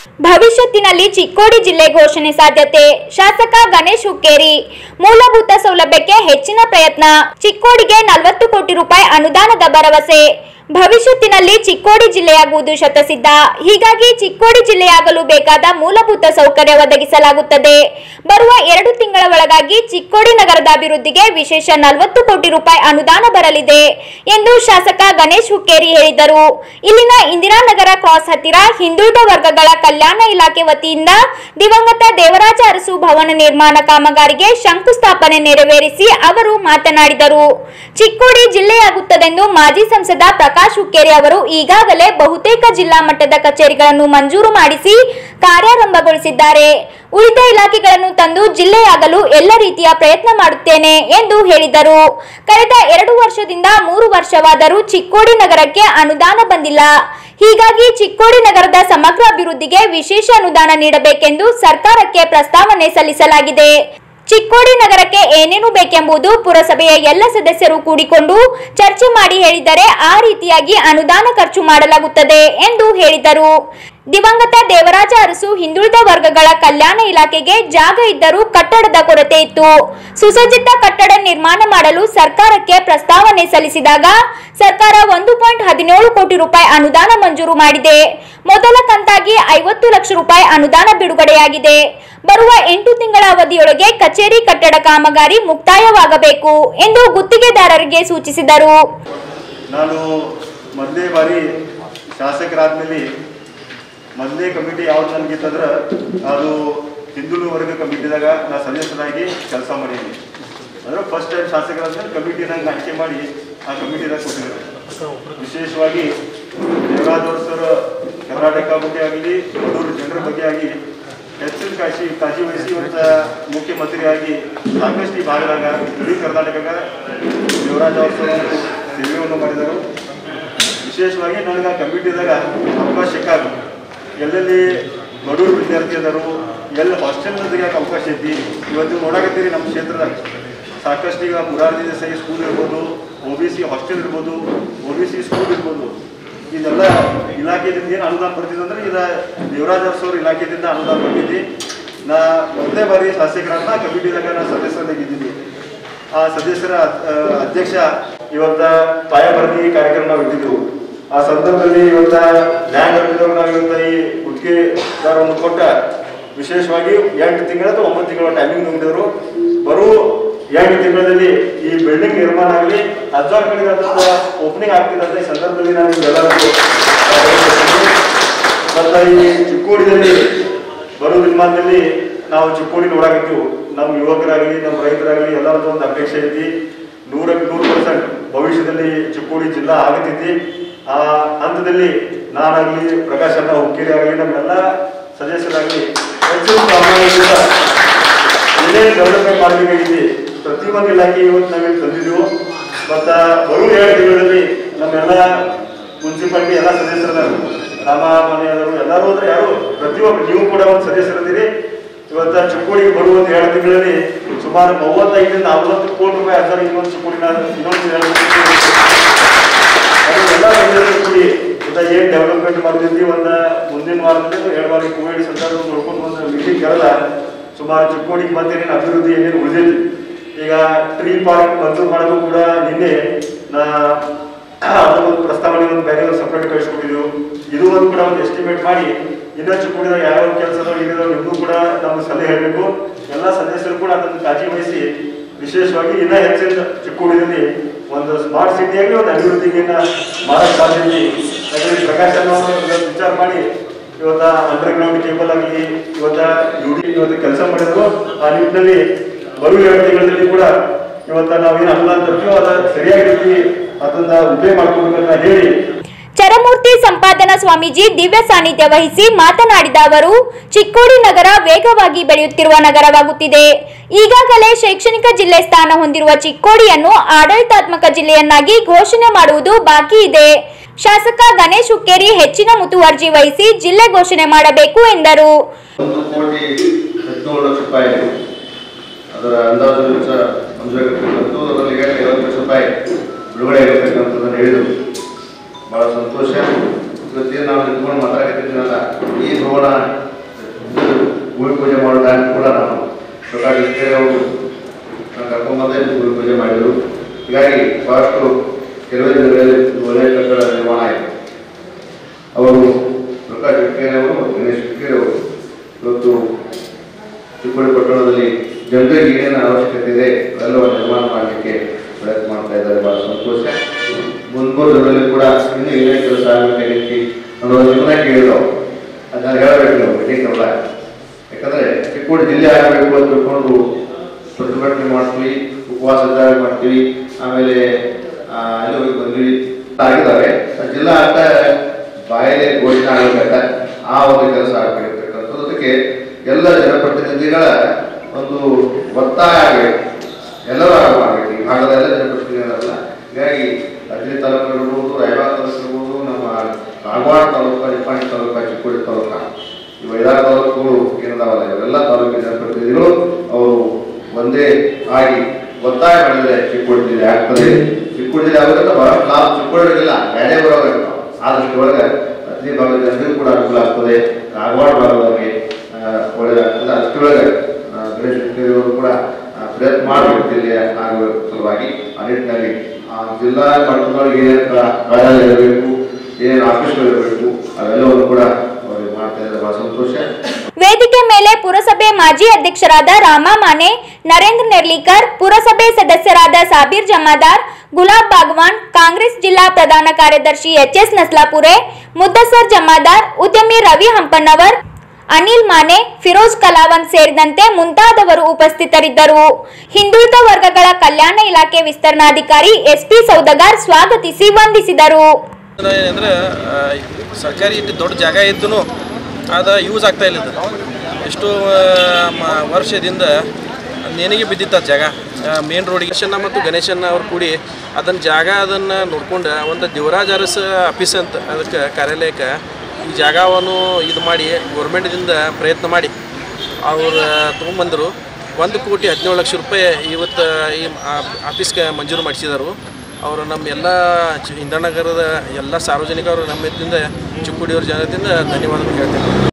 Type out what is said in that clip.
ಭವಿಷ್ಯತ್ತಿನಲ್ಲಿ ಚಿಕ್ಕೋಡಿ ಜಿಲ್ಲೆ ಘೋಷಣೆ ಸಾಧ್ಯತೆ ಶಾಸಕ ಗಣೇಶ್ ಹುಕ್ಕೇರಿ ಮೂಲಭೂತ ಸೌಲಭ್ಯಕ್ಕೆ ಹೆಚ್ಚಿನ ಪ್ರಯತ್ನ ಚಿಕ್ಕೋಡಿಗೆ ನಲವತ್ತು ಕೋಟಿ ರೂಪಾಯಿ ಅನುದಾನದ ಭರವಸೆ ಭವಿಷ್ಯತ್ತಿನಲ್ಲಿ ಚಿಕ್ಕೋಡಿ ಜಿಲ್ಲೆಯಾಗುವುದು ಶತಸಿದ್ಧ ಹೀಗಾಗಿ ಚಿಕ್ಕೋಡಿ ಜಿಲ್ಲೆಯಾಗಲು ಬೇಕಾದ ಮೂಲಭೂತ ಸೌಕರ್ಯ ಒದಗಿಸಲಾಗುತ್ತದೆ ಬರುವ ಎರಡು ತಿಂಗಳ ಒಳಗಾಗಿ ಚಿಕ್ಕೋಡಿ ನಗರದ ಅಭಿವೃದ್ಧಿಗೆ ವಿಶೇಷ ನಲವತ್ತು ಕೋಟಿ ರೂಪಾಯಿ ಅನುದಾನ ಬರಲಿದೆ ಎಂದು ಶಾಸಕ ಗಣೇಶ್ ಹುಕ್ಕೇರಿ ಹೇಳಿದರು ಇಲ್ಲಿನ ಇಂದಿರಾನಗರ ಕ್ರಾಸ್ ಹತ್ತಿರ ಹಿಂದುಳಿದ ವರ್ಗಗಳ ಕಲ್ಯಾಣ ಇಲಾಖೆ ವತಿಯಿಂದ ದಿವಂಗತ ದೇವರಾಜ ಅರಸು ಭವನ ನಿರ್ಮಾಣ ಕಾಮಗಾರಿಗೆ ಶಂಕುಸ್ಥಾಪನೆ ನೆರವೇರಿಸಿ ಅವರು ಮಾತನಾಡಿದರು ಚಿಕ್ಕೋಡಿ ಜಿಲ್ಲೆಯಾಗುತ್ತದೆಂದು ಮಾಜಿ ಸಂಸದ ಪ್ರಕಾಶ್ ಹುಕ್ಕೇರಿ ಅವರು ಈಗಾಗಲೇ ಬಹುತೇಕ ಜಿಲ್ಲಾ ಮಟ್ಟದ ಕಚೇರಿಗಳನ್ನು ಮಂಜೂರು ಮಾಡಿಸಿ ಕಾರ್ಯಾರಂಭಗೊಳಿಸಿದ್ದಾರೆ ಉಳಿದ ಇಲಾಖೆಗಳನ್ನು ತಂದು ಜಿಲ್ಲೆಯಾಗಲು ಎಲ್ಲ ರೀತಿಯ ಪ್ರಯತ್ನ ಮಾಡುತ್ತೇನೆ ಎಂದು ಹೇಳಿದರು ಕಳೆದ ಎರಡು ವರ್ಷದಿಂದ ಮೂರು ವರ್ಷವಾದರೂ ಚಿಕ್ಕೋಡಿ ನಗರಕ್ಕೆ ಅನುದಾನ ಬಂದಿಲ್ಲ ಹೀಗಾಗಿ ಚಿಕ್ಕೋಡಿ ನಗರದ ಸಮಗ್ರ ಅಭಿವೃದ್ಧಿಗೆ ವಿಶೇಷ ಅನುದಾನ ನೀಡಬೇಕೆಂದು ಸರ್ಕಾರಕ್ಕೆ ಪ್ರಸ್ತಾವನೆ ಸಲ್ಲಿಸಲಾಗಿದೆ ಚಿಕ್ಕೋಡಿ ನಗರಕ್ಕೆ ಏನೇನು ಬೇಕೆಂಬುದು ಪುರಸಭೆಯ ಎಲ್ಲ ಸದಸ್ಯರು ಕೂಡಿಕೊಂಡು ಚರ್ಚೆ ಮಾಡಿ ಹೇಳಿದರೆ ಆ ರೀತಿಯಾಗಿ ಅನುದಾನ ಖರ್ಚು ಮಾಡಲಾಗುತ್ತದೆ ಎಂದು ಹೇಳಿದರು ದಿವಂಗತ ದೇವರಾಜ ಅರಸು ಹಿಂದುಳಿದ ವರ್ಗಗಳ ಕಲ್ಯಾಣ ಇಲಾಖೆಗೆ ಜಾಗ ಇದ್ದರೂ ಕಟ್ಟಡದ ಕೊರತೆ ಇತ್ತು ಸುಸಜ್ಜಿತ ಕಟ್ಟಡ ನಿರ್ಮಾಣ ಮಾಡಲು ಸರ್ಕಾರಕ್ಕೆ ಪ್ರಸ್ತಾವನೆ ಸಲ್ಲಿಸಿದಾಗ ಸರ್ಕಾರ ಒಂದು ಪಾಯಿಂಟ್ ಹದಿನೇಳು ಕೋಟಿ ರೂಪಾಯಿ ಅನುದಾನ ಮಂಜೂರು ಮಾಡಿದೆ ಮೊದಲ ಕಂತಾಗಿ ಐವತ್ತು ಲಕ್ಷ ರೂಪಾಯಿ ಅನುದಾನ ಬಿಡುಗಡೆಯಾಗಿದೆ ಬರುವ ಎಂಟು ತಿಂಗಳ ಅವಧಿಯೊಳಗೆ ಕಚೇರಿ ಕಟ್ಟಡ ಕಾಮಗಾರಿ ಮುಕ್ತಾಯವಾಗಬೇಕು ಎಂದು ಗುತ್ತಿಗೆದಾರರಿಗೆ ಸೂಚಿಸಿದರು ನಾನು ಮೊದಲೇ ಬಾರಿ ಶಾಸಕರಾದ್ಮೇಲೆ ಮೊದಲೇ ಕಮಿಟಿ ಯಾವ್ದು ನನಗಿತ್ತಂದ್ರೆ ಅದು ಹಿಂದುಳಿದ ವರ್ಗ ಕಮಿಟಿದಾಗ ನಾ ಸದಸ್ಯನಾಗಿ ಕೆಲಸ ಮಾಡೀನಿ ಅಂದ್ರೆ ಫಸ್ಟ್ ಟೈಮ್ ಶಾಸಕರಾದ್ಮೇಲೆ ಕಮಿಟಿ ನಂಗೆ ಆಯ್ಕೆ ಮಾಡಿ ಆ ಕಮಿಟಿದಾಗ ಕೊಟ್ಟಿದ್ದಾರೆ ವಿಶೇಷವಾಗಿ ದೇವರಾಜ್ ಅವ್ರ ಸರ್ ಕರ್ನಾಟಕ ಬಗ್ಗೆ ಆಗಲಿ ಬಡವರು ಜನರ ಬಗ್ಗೆ ಆಗಲಿ ಹೆಚ್ಚಿನ ಕಾಶಿ ಕಾಳಜಿ ವಹಿಸಿ ಇವತ್ತು ಮುಖ್ಯಮಂತ್ರಿಯಾಗಿ ಸಾಕಷ್ಟು ಈ ಭಾಗದಾಗ ಇಡೀ ಕರ್ನಾಟಕದಾಗ ದೇವರಾಜ್ ಅವ್ರ ಸರ್ ಅವರು ಸೇವೆಯನ್ನು ಮಾಡಿದರು ವಿಶೇಷವಾಗಿ ನನಗೆ ಆ ಕಮಿಟಿದಾಗ ಅವಕಾಶ ಸಿಕ್ಕಾಗ ಎಲ್ಲೆಲ್ಲಿ ಬಡವರು ವಿದ್ಯಾರ್ಥಿ ಅದಾರು ಎಲ್ಲಿ ಹಾಸ್ಟೆಲ್ ತೆಗಿಯೋಕೆ ಅವಕಾಶ ಐತಿ ಇವತ್ತು ನೋಡಕತ್ತೀರಿ ನಮ್ಮ ಕ್ಷೇತ್ರದಾಗ ಸಾಕಷ್ಟು ಈಗ ಮುರಾರ್ಜಿ ದೇಸಾಯಿ ಸ್ಕೂಲ್ ಇರ್ಬೋದು ಒ ಬಿ ಸಿ ಹಾಸ್ಟೆಲ್ ಇರ್ಬೋದು ಒ ಬಿ ಸಿ ಸ್ಕೂಲ್ ಇರ್ಬೋದು ಇದೆಲ್ಲ ಇಲಾಖೆದಿಂದ ಏನು ಅನುದಾನ ಬರ್ತಿದೆ ಅಂದ್ರೆ ಇದು ದೇವರಾಜ್ ಅರಸವ್ರ ಇಲಾಖೆದಿಂದ ಅನುದಾನ ಬರ್ತಿದ್ದಿ ನಾ ಮೊದಲನೇ ಬಾರಿ ಶಾಸಕರನ್ನ ಕಮಿಟಿದಾಗ ನಾ ಸದಸ್ಯರಾಗಿದ್ದೀನಿ ಆ ಸದಸ್ಯರ ಆ, ಅಧ್ಯಕ್ಷ ಇವತ್ತ ಪಾಯಬರ್ದಿ ಕಾರ್ಯಕ್ರಮ ನಾವು ಇಟ್ಟಿದ್ದೆವು ಆ ಸಂದರ್ಭದಲ್ಲಿ ಇವತ್ತ ಲ್ಯಾಂಡ್ ಅರ್ಪಿದವರು ನಾವು ಇವತ್ತ ಈ ಗುತ್ತಿಗೆದಾರವನ್ನು ಕೊಟ್ಟ ವಿಶೇಷವಾಗಿ ಎಂಟು ತಿಂಗಳ ಅಥವಾ ಒಂಬತ್ತು ತಿಂಗಳ ಟೈಮಿಂಗ್ ನೀಡಿದರು ಬರೋ ಎಂಟು ತಿಂಗಳಲ್ಲಿ ಈ ಬಿಲ್ಡಿಂಗ್ ನಿರ್ಮಾಣ ಆಗಲಿ ಹದಿನಾರು ಕಡೆಗೆ ಓಪನಿಂಗ್ ಆಗ್ತಿದೆ ಅಂತ ಈ ಸಂದರ್ಭದಲ್ಲಿ ನಾನು ಎಲ್ಲರಿಗೂ ಮತ್ತು ಈ ಚಿಕ್ಕೋಡಿಯಲ್ಲಿ ಬರೋ ನಿರ್ಮಾಣದಲ್ಲಿ ನಾವು ಚಿಕ್ಕೋಡಿ ನೋಡಾಕತ್ತೀವಿ ನಮ್ಮ ಯುವಕರಾಗಲಿ ನಮ್ಮ ರೈತರಾಗಲಿ ಎಲ್ಲರದ್ದು ಒಂದು ಅಪೇಕ್ಷೆ ಐತಿ ನೂರಕ್ಕೆ ನೂರು ಪರ್ಸೆಂಟ್ ಭವಿಷ್ಯದಲ್ಲಿ ಚಿಕ್ಕೋಡಿ ಜಿಲ್ಲಾ ಆಗತೈತಿ ಆ ಹಂತದಲ್ಲಿ ನಾನಾಗಲಿ ಪ್ರಕಾಶ್ ಅಣ್ಣ ಹುಕ್ಕೇರಿ ಆಗಲಿ ನಮ್ಮೆಲ್ಲ ಸದಸ್ಯರಾಗಲಿ ಹೆಚ್ಚು ಪ್ರಾಮಾಣಿಕದಿಂದ ಏನೇನು ಡೆವಲಪ್ಮೆಂಟ್ ಮಾಡಬೇಕಾಗಿದೆ ಪ್ರತಿಯೊಂದು ಇಲಾಖೆ ಇವತ್ತು ನಾವೇನು ತಂದಿದ್ದೆವು ಮತ್ತು ಬರುವ ಎರಡು ತಿಂಗಳಲ್ಲಿ ನಮ್ಮೆಲ್ಲ ಮುನ್ಸಿಪಾಲಿಟಿ ಎಲ್ಲ ಸದಸ್ಯರದಾರು ರಾಮ ಮನೆಯವರು ಎಲ್ಲರೂ ಅಂದ್ರೆ ಯಾರು ಪ್ರತಿಯೊಬ್ಬರು ನೀವು ಕೂಡ ಒಂದು ಸದಸ್ಯರಿದ್ದೀರಿ ಇವತ್ತ ಚಿಕ್ಕೋಡಿಗೆ ಬರುವ ಒಂದು ಎರಡು ತಿಂಗಳಲ್ಲಿ ಸುಮಾರು ಮೂವತ್ತೈದರಿಂದ ನಲವತ್ತು ಕೋಟಿ ರೂಪಾಯಿ ಹଜାର ಇನ್ನೊಂದು ಚಿಕ್ಕೋಡಿನ ಇನ್ನೊಂದು ಎರಡು ಅದು ಎಲ್ಲ ಸದಸ್ಯರು ಕೂಡಿ ಇಂಥ ಏನು ಡೆವಲಪ್ಮೆಂಟ್ ಮಾಡಿದ್ವಿ ಒಂದು ಮುಂದಿನ ವಾರದಲ್ಲಿ ಎರಡು ವಾರ ಕೋವಿಡ್ ಸಂದರ್ಭ ನೋಡ್ಕೊಂಡು ಒಂದು ಮೀಟಿಂಗ್ ಕರೆದ ಸುಮಾರು ಚಿಕ್ಕೋಡಿಗೆ ಬಂದೇನೇನು ಅಭಿವೃದ್ಧಿ ಏನೇನು ಉಳಿದಿತ್ತು ಈಗ ಟ್ರೀ ಪಾರ್ಕ್ ಮಂಜೂರು ಮಾಡೋದು ಕೂಡ ನಿನ್ನೆ ನಾ ಅದರ ಒಂದು ಪ್ರಸ್ತಾವನೆ ಒಂದು ಬೇರೆ ಒಂದು ಸಪ್ರೇಟ್ ಕಳಿಸ್ಕೊಟ್ಟಿದ್ದೆವು ಇದು ಒಂದು ಕೂಡ ಒಂದು ಎಸ್ಟಿಮೇಟ್ ಮಾಡಿ ಇನ್ನೂ ಚಿಕ್ಕೋಡಿದಾಗ ಯಾವ ಕೆಲಸದವ್ರು ಏನಿದಾವೆ ನಿಮಗೂ ಕೂಡ ನಮ್ಗೆ ಸಲಹೆ ಹೇಳಬೇಕು ಎಲ್ಲ ಸದಸ್ಯರು ಕೂಡ ಅದನ್ನು ಕಾಳಜಿ ವಹಿಸಿ ವಿಶೇಷವಾಗಿ ಇನ್ನೂ ಹೆಚ್ಚಿನ ಚಿಕ್ಕೋಡಿಯಲ್ಲಿ ಒಂದು ಸ್ಮಾರ್ಟ್ ಸಿಟಿಯಾಗಿ ಒಂದು ಅಭಿವೃದ್ಧಿಗೆ ಮಾಡಕ್ ಸಾಧ್ಯತೆ ಯಾಕಂದ್ರೆ ಪ್ರಕಾಶ್ ಅಣ್ಣ ಅವರು ಇವತ್ತು ವಿಚಾರ ಮಾಡಿ ಇವತ್ತ ಅಂಡರ್ ಗ್ರೌಂಡ್ ಕೇಬಲ್ ಆಗಲಿ ಇವತ್ತ ಯು ಡಿ ಇವತ್ತು ಕೆಲಸ ಮಾಡಿದ್ರು ಆ ನಿಟ್ಟಿನಲ್ಲಿ ಬರುವ ಎರಡು ತಿಂಗಳಲ್ಲಿ ಕೂಡ ಇವತ್ತ ನಾವೇನು ಅನುದಾನ ತರ್ತೀವೋ ಅದ ಸರಿಯಾಗಿ ರೀತಿ ಅದನ್ನ ಉಪಯೋಗ ಮಾಡ್ಕೊಬೇಕಂತ ಹೇಳಿ ಚರಮೂರ್ತಿ ಸಂಪಾದನಾ ಸ್ವಾಮೀಜಿ ದಿವ್ಯ ಸಾನ್ನಿಧ್ಯ ವಹಿಸಿ ಮಾತನಾಡಿದ ಅವರು ಚಿಕ್ಕೋಡಿ ನಗರ ವೇಗವಾಗಿ ಬೆಳೆಯುತ್ತಿರುವ ನಗರವಾಗುತ್ತಿದೆ ಈಗಾಗಲೇ ಶೈಕ್ಷಣಿಕ ಜಿಲ್ಲೆ ಸ್ಥಾನ ಹೊಂದಿರುವ ಚಿಕ್ಕೋಡಿಯನ್ನು ಆಡಳಿತಾತ್ಮಕ ಜಿಲ್ಲೆಯನ್ನಾಗಿ ಘೋಷಣೆ ಮಾಡುವುದು ಬಾಕಿ ಇದೆ ಶಾಸಕ ಗಣೇಶ್ ಹುಕ್ಕೇರಿ ಹೆಚ್ಚಿನ ಮುತುವರ್ಜಿ ವಹಿಸಿ ಜಿಲ್ಲೆ ಘೋಷಣೆ ಮಾಡಬೇಕು ಎಂದರು ಒಂದು ಕೋಟಿ ಹದಿನೇಳು ಲಕ್ಷ ರೂಪಾಯಿ ಅದರ ಅಂದಾಜು ವೆಚ್ಚ ಮಂಜೂರಾಗಿರ್ತಕ್ಕಂಥದ್ದು ಅದರಲ್ಲಿ ಈಗಾಗಲೇ ಐವತ್ತು ಲಕ್ಷ ರೂಪಾಯಿ ಬಿಡುಗಡೆ ಹೇಳಿದರು ಭಾಳ ಸಂತೋಷ ಇವತ್ತೇನು ನಾವು ನಿಂತ್ಕೊಂಡು ಮಾತಾಡಕತ್ತಿದ್ದೀನಲ್ಲ ಈ ಶಿವನ ಭೂಮಿ ಪೂಜೆ ಮಾಡೋ ಟೈಮ್ ಕೂಡ ನಾನು ಪ್ರಕಾಶ್ ಹುಕ್ಕೇರಿ ಅವರು ನಾನು ಕರ್ಕೊಂಬಂದೆ ಭೂಮಿ ಪೂಜೆ ಮಾಡಿದರು ಹೀಗಾಗಿ ಬಹಳಷ್ಟು ಕೆಲವೇ ದಿನಗಳಲ್ಲಿ ಇದು ಒಳ್ಳೆಯ ಕಟ್ಟಡ ನಿರ್ಮಾಣ ಆಯಿತು ಅವರು ಪ್ರಕಾಶ್ ಹುಕ್ಕೇರಿ ಅವರು ಮತ್ತು ಗಣೇಶ್ ಹುಕ್ಕೇರಿ ಅವರು ಇವತ್ತು ಚಿಕ್ಕೋಡಿ ಪಟ್ಟಣದಲ್ಲಿ ಜನರಿಗೆ ಏನೇನು ಅವಶ್ಯಕತೆ ಇದೆ ಅವೆಲ್ಲವನ್ನು ನಿರ್ಮಾಣ ಮಾಡಲಿಕ್ಕೆ ಪ್ರಯತ್ನ ಮಾಡ್ತಾ ಇದ್ದಾರೆ ಬಹಳ ಸಂತೋಷ ಮುಂಬರುವ ದಿನದಲ್ಲಿ ಕೂಡ ಇನ್ನೂ ಏನೇ ಕೆಲಸ ಆಗಬೇಕಾಗಿ ಅನ್ನೋ ಜೀವನ ಕೇಳಿದವು ಅದನ್ನ ಹೇಳಬೇಕು ನಾವು ಮೀಟಿಂಗ್ ಅಲ್ಲ ಯಾಕಂದ್ರೆ ಚಿಕ್ಕೋಡಿ ಜಿಲ್ಲೆ ಆಗಬೇಕು ಅಂತ ತಿಳ್ಕೊಂಡು ಪ್ರತಿಭಟನೆ ಮಾಡ್ತೀವಿ ಉಪವಾಸ ಜಾರಿ ಮಾಡ್ತೀವಿ ಆಮೇಲೆ ಆ, ಅಲ್ಲಿ ಹೋಗಿ ಬಂದ್ವಿ ಆಗಿದ್ದಾವೆ ಆ ಜಿಲ್ಲಾ ಆಟ ಬಾಯಲ್ಲಿ ಘೋಷಣೆ ಆಗಬೇಕ ಆ ಒಂದು ಕೆಲಸ ಆಗಬೇಕಿರ್ತಕ್ಕಂಥದ್ದು ಅದಕ್ಕೆ ಎಲ್ಲ ಜನಪ್ರತಿನಿಧಿಗಳ ಒಂದು ಒತ್ತಾಯ ಆಗಬೇಕು ಎಲ್ಲರೂ ಆಗ ಮಾಡಬೇಕು ಈ ಭಾಗದ ಎಲ್ಲ ಜನಪ್ರತಿನಿಧಿಗಳಲ್ಲ ಹೀಗಾಗಿ ಅಜ್ಜಿ ತಾಲೂಕು ಇರ್ಬೋದು ರಾಯಬಾಗ ತಾಲೂಕು ಇರ್ಬೋದು ನಮ್ಮ ಕಾಗವಾಡ ತಾಲೂಕು ನಿಪ್ಪಾಣಿ ತಾಲೂಕು ಚಿಕ್ಕೋಡಿ ತಾಲೂಕು ಇವು ಐದಾರು ತಾಲೂಕುಗಳು ಏನಿದಾವಲ್ಲ ಇವೆಲ್ಲ ತಾಲೂಕಿನ ಜನಪ್ರತಿನಿಧಿಗಳು ಅವರು ಒಂದೇ ಆಗಿ ಒತ್ತಾಯ ಮಾಡಿದರೆ ಚಿಕ್ಕೋಡಿ ಜಿಲ್ಲೆ ಆಗ್ತದೆ ಚಿಕ್ಕೋಡಿ ಜಿಲ್ಲೆ ಆಗೋದ್ರಿಂದ ಬಹಳ ಲಾಭ ಚಿಕ್ಕೋಡಿ ಜಿಲ್ಲ ಬೇರೆ ಬರೋದು ಆದಷ್ಟು ಒಳಗೆ ಹದಿನೈದು ಭಾಗದ ಜನರಿಗೂ ಕೂಡ ಅನುಕೂಲ ಆಗ್ತದೆ ಕಾಗವಾಡ ಭಾಗದವರಿಗೆ ಆ, ಒಳ್ಳೆಯದಾಗ್ತದೆ ಅಷ್ಟರೊಳಗೆ ಆ, ಗಣೇಶ್ ಹುಕ್ಕೇರಿ ಅವರು ಕೂಡ ಆ, ಪ್ರಯತ್ನ ಮಾಡಬೇಕು ಜಿಲ್ಲೆಯ ಆಗುವ ಸಲುವಾಗಿ ಆ ನಿಟ್ಟಿನಲ್ಲಿ ಆ ಜಿಲ್ಲಾ ಮಟ್ಟದೊಳಗೆ ಏನೇನು ಕಾ- ಕಾರ್ಯಾಲಯ ಇರಬೇಕು ಏನೇನು ಆಫೀಸ್ಗಳು ಇರಬೇಕು ಅವೆಲ್ಲವನ್ನು ಕೂಡ ಅವರಿಗೆ ಮಾಡ್ತಾ ಇದ್ದಾರೆ ಬಹಳ ಸಂತೋಷ ವೇದಿಕೆ ಮೇಲೆ ಪುರಸಭೆ ಮಾಜಿ ಅಧ್ಯಕ್ಷರಾದ ರಾಮ ಮಾನೆ ನರೇಂದ್ರ ನೆರ್ಲಿಕರ್ ಪುರಸಭೆ ಸದಸ್ಯರಾದ ಸಾಬೀರ್ ಜಮಾದಾರ್ ಗುಲಾಬ್ ಬಾಗ್ವಾನ್ ಕಾಂಗ್ರೆಸ್ ಜಿಲ್ಲಾ ಪ್ರಧಾನ ಕಾರ್ಯದರ್ಶಿ ಎಚ್ ಎಸ್ ನಸ್ಲಾಪುರೆ ಮುದ್ದಸರ್ ಜಮಾದಾರ್ ಉದ್ಯಮಿ ರವಿ ಹಂಪಣ್ಣವರ್ ಅನಿಲ್ ಮಾನೆ ಫಿರೋಜ್ ಕಲಾವಂತ್ ಸೇರಿದಂತೆ ಮುಂತಾದವರು ಉಪಸ್ಥಿತರಿದ್ದರು ಹಿಂದುಳಿದ ವರ್ಗಗಳ ಕಲ್ಯಾಣ ಇಲಾಖೆ ವಿಸ್ತರಣಾಧಿಕಾರಿ ಎಸ್ಪಿ ಸೌದಗಾರ್ ಸ್ವಾಗತಿಸಿ ವಂದಿಸಿದರು ಏನಂದ್ರೆ ಆ, ಸರ್ಕಾರಿ ಇಟ್ಟು ದೊಡ್ಡ ಜಾಗ ಇದ್ದು ಅದು ಯೂಸ್ ಆಗ್ತಾ ಇಲ್ಲ ಇದು. ಎಷ್ಟು ಆ, ಮ- ವರ್ಷದಿಂದ ನೇಣಿಗೆ ಬಿದ್ದಿತ್ತು ಆ ಜಾಗ ಮೇನ್ ರೋಡಿಗೆ ಗಣೇಶನ್ನ ಮತ್ತು ಗಣೇಶನ್ನ ಅವ್ರು ಕೂಡಿ ಅದನ್ನ ಜಾಗ ಅದನ್ನು ನೋಡ್ಕೊಂಡು ಒಂದು ದೇವರಾಜ್ ಅರಸ್ ಆಫೀಸ್ ಅಂತ ಅದಕ್ಕೆ ಕಾರ್ಯಾಲಯಕ್ಕೆ ಈ ಜಾಗವನ್ನು ಇದು ಮಾಡಿ ಗೌರ್ಮೆಂಟ್ದಿಂದ ಪ್ರಯತ್ನ ಮಾಡಿ ಅವ್ರು ತೊಗೊಂಬಂದರು ಒಂದು ಕೋಟಿ ಹದಿನೇಳು ಲಕ್ಷ ರೂಪಾಯಿ ಇವತ್ತು ಈ ಆ- ಆಫೀಸ್ಗೆ ಮಂಜೂರು ಮಾಡಿಸಿದರು ಅವರು ನಮ್ಮ ಎಲ್ಲ ಚಿ- ಇಂಧನಗರದ ಎಲ್ಲ ಸಾರ್ವಜನಿಕರು ನಮ್ಮ ಇದರಿಂದ ಚಿಕ್ಕುಡಿಯವ್ರ ಜನದಿಂದ ಧನ್ಯವಾದಗಳು ಹೇಳ್ತೇನೆ